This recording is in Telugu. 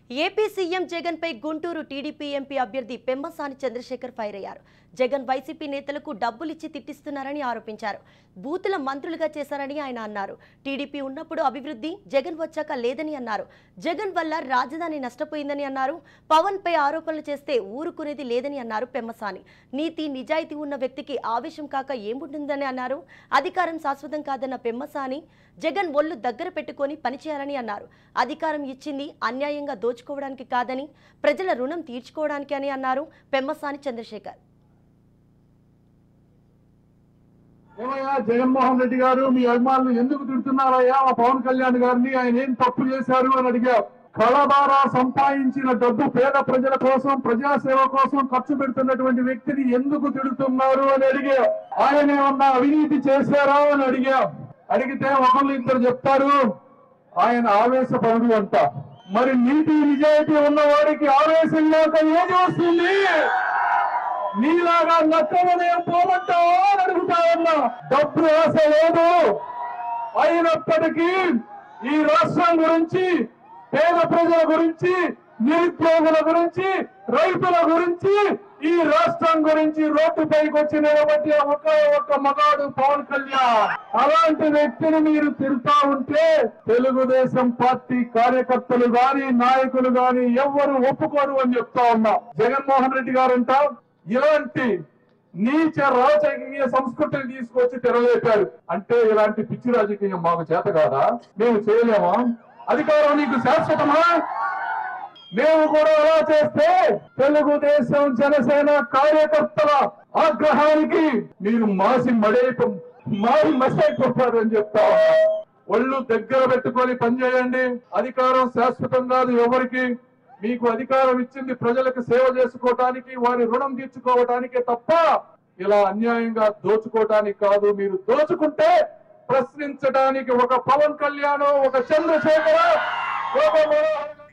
ఏపీ సీఎం జగన్ పై గుంటూరు టీడీపీ ఎంపీ అభ్యర్థి పెమ్మసాని చంద్రశేఖర్ ఫైర్ అయ్యారు జగన్ వైసీపీ నేతలకు డబ్బులిచ్చి తిట్టిస్తున్నారని ఆరోపించారు బూతుల మంత్రులుగా చేశారని ఆయన అన్నారు టీడీపీ ఉన్నప్పుడు అభివృద్ధి జగన్ వచ్చాక లేదని అన్నారు జగన్ వల్ల రాజధాని నష్టపోయిందని అన్నారు పవన్ పై ఆరోపణలు చేస్తే ఊరుకునేది లేదని అన్నారు పెమ్మసాని నీతి నిజాయితీ ఉన్న వ్యక్తికి ఆవేశం కాక ఏముంటుందని అన్నారు అధికారం శాశ్వతం కాదన్న పెమ్మసాని జగన్ ఒళ్ళు దగ్గర పెట్టుకొని పనిచేయాలని అన్నారు అధికారం ఇచ్చింది అన్యాయంగా దోచుకోవడానికి కాదని ప్రజల రుణం తీర్చుకోవడానికి అని అన్నారు పెమ్మసాని చంద్రశేఖర్ ఏమయ్యా జగన్మోహన్ రెడ్డి గారు మీ అభిమానులు ఎందుకు తిడుతున్నారయ్యా మా పవన్ కళ్యాణ్ గారిని ఆయన ఏం తప్పు చేశారు అని అడిగా కళబారా సంపాదించిన డబ్బు పేద ప్రజల కోసం ప్రజాసేవ కోసం ఖర్చు పెడుతున్నటువంటి వ్యక్తిని ఎందుకు తిడుతున్నారు అని అడిగా ఆయన ఏమన్నా అవినీతి చేశారా అని అడిగా అడిగితే ఒకళ్ళు ఇద్దరు చెప్తారు ఆయన ఆవేశపరుడు అంట మరి నీతి నిజాయితీ ఉన్న వాడికి ఆవేశం లేక ఏది వస్తుంది నీలాగా నక్కమనే పోమంటావా అని అడుగుతా ఉన్నా డబ్బు ఆశ లేదు అయినప్పటికీ ఈ రాష్ట్రం గురించి పేద ప్రజల గురించి నిరుద్యోగుల గురించి రైతుల గురించి ఈ రాష్ట్రం గురించి రోడ్డుపైకి వచ్చి నిలబడి ఒక ఒక మగాడు పవన్ కళ్యాణ్ అలాంటి వ్యక్తిని మీరు తిరుగుతా ఉంటే తెలుగుదేశం పార్టీ కార్యకర్తలు గాని నాయకులు గాని ఎవ్వరు ఒప్పుకోరు అని చెప్తా ఉన్నా జగన్మోహన్ రెడ్డి గారంట ఇలాంటి నీచ రాజకీయ సంస్కృతిని తీసుకొచ్చి తెరలేపారు అంటే ఇలాంటి పిచ్చి రాజకీయం మాకు చేత కాదా మేము చేయలేమా అధికారం నీకు శాశ్వతమా మేము కూడా అలా చేస్తే తెలుగుదేశం జనసేన కార్యకర్తల ఆగ్రహానికి మీరు మాసి మడైపో మారి మసైపోతారని చెప్తా ఉన్నా. ఒళ్ళు దగ్గర పెట్టుకొని పనిచేయండి అధికారం శాశ్వతం కాదు ఎవరికి మీకు అధికారం ఇచ్చింది ప్రజలకు సేవ చేసుకోవటానికి వారి రుణం తీర్చుకోవటానికే తప్ప ఇలా అన్యాయంగా దోచుకోవటానికి కాదు మీరు దోచుకుంటే ప్రశ్నించడానికి ఒక పవన్ కళ్యాణ్ ఒక చంద్రశేఖర ఒక మనోహర్